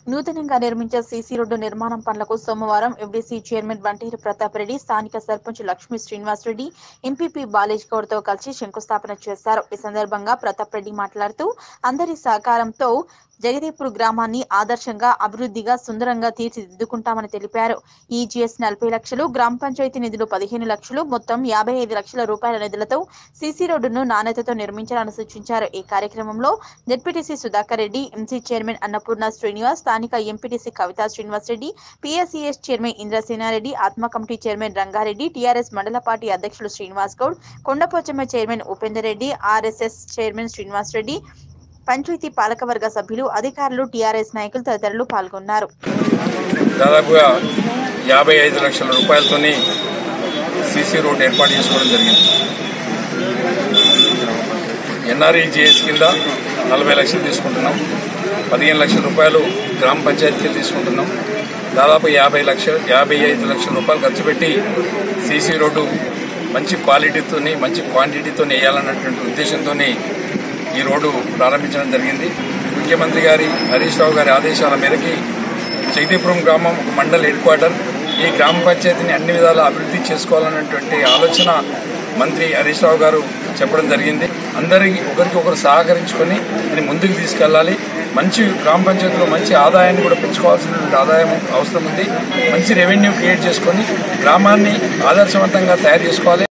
నూతనంగా నిర్మించే CC road నిర్మాణం పనులకు సోమవారం ఎఫ్డీసీ చైర్మన్ బంటేరు ప్రతాప్ రెడ్డి స్థానిక సర్పంచ్ లక్ష్మీ శ్రీనివాస్ రెడ్డి ఎంపీపీ బాలేజ్ గౌడ్ తో కలిసి శంకుస్థాపన చేశారు ఈ సందర్భంగా ప్రతాప్ రెడ్డి మాట్లాడుతూ అందరి సహకారంతో జగదీపూర్ గ్రామాన్ని ఆదర్శంగా అభివృద్ధిగా సుందరంగా తీర్చిదిద్దుకుంటామని తెలిపారు ఈజీఎస్ నలభై లక్షలు గ్రామ పంచాయతీ నిధులు పదిహేను లక్షలు మొత్తం యాభై ఐదు లక్షల రూపాయల నిధులతో సీసీ రోడ్డును నాణ్యతతో నిర్మించాలని సూచించారు ఈ కార్యక్రమంలో ZPTC Sudhakar Reddy MC chairman Annapurna Srinivas స్థానిక MPTC Kavitha Srinivas Reddy PSCS chairman Indrasenareddy ATMA committee chairman Rangareddy TRS మండల పార్టీ అధ్యక్షులు శ్రీనివాస్ గౌడ్ కొండపోచమ్మ చైర్మన్ ఉపేందర్ రెడ్డి ఆర్ఎస్ఎస్ చైర్మన్ శ్రీనివాస్ రెడ్డి పంచాయతీ పాలకవర్గ సభ్యులు అధికారులు టీఆర్ఎస్ నాయకులు తదితరులు పాల్గొన్నారు దాదాపుగా యాభై ఐదు లక్షల రూపాయలతోని సీసీ రోడ్ ఏర్పాటు చేసుకోవడం జరిగింది ఎన్ఆర్ఈజిఎస్ కింద నలభై లక్షలు తీసుకుంటున్నాం పదిహేను లక్షల రూపాయలు గ్రామ పంచాయతీకి తీసుకుంటున్నాం దాదాపు యాభై లక్షలు యాభై ఐదు లక్షల రూపాయలు ఖర్చు పెట్టి సీసీ రోడ్డు మంచి క్వాలిటీతోని మంచి క్వాంటిటీతో వేయాలన్నటువంటి ఉద్దేశంతో ఈ రోడ్డు ప్రారంభించడం జరిగింది ముఖ్యమంత్రి గారి హరీష్ రావు గారి ఆదేశాల మేరకి జగదీపురం గ్రామం ఒక మండల్ హెడ్ క్వార్టర్ ఈ గ్రామ పంచాయతీని అన్ని విధాలా అభివృద్ధి చేసుకోవాలన్నటువంటి ఆలోచన మంత్రి హరీష్ రావు గారు చెప్పడం జరిగింది అందరికి ఒకరికి ఒకరు సహకరించుకొని దీన్ని ముందుకు తీసుకెళ్ళాలి మంచి గ్రామ పంచాయతీలో మంచి ఆదాయాన్ని కూడా పెంచుకోవాల్సినటువంటి ఆదాయం అవసరం ఉంది మంచి రెవెన్యూ క్రియేట్ చేసుకొని గ్రామాన్ని ఆదర్శవంతంగా తయారు చేసుకోవాలి